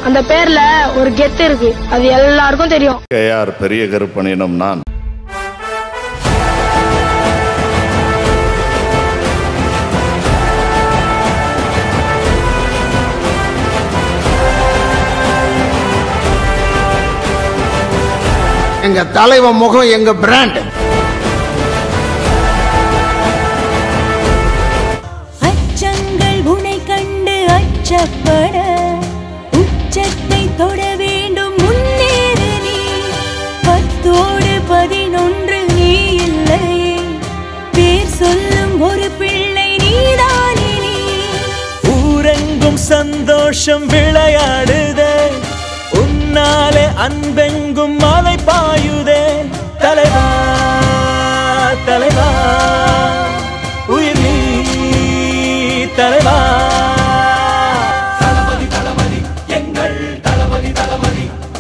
அந்த பேர்ல ஒரு கெத்து இருக்கு அது எல்லாருக்கும் தெரியும் கேஆர் பெரிய கருப்பனிடம் நான் எங்க தலைவன் முகம் எங்க பிராண்ட் அச்சங்கள் உனை கண்டு அச்சப்பட உச்சத்தை தொட வேண்டும் முன்னேறு நீ பத்தோடு பதினொன்று நீ இல்லை பேர் சொல்லும் ஒரு பிள்ளை நீதானே நீ ஊரெங்கும் சந்தோஷம் விளையாடுதே உன்னாலே அன்பெங்கும் மலை பாயுதே தலைவா தலைவா உயிர் நீ தலைவா தளபதி தளபதி எங்கள் தளபதி தளபதி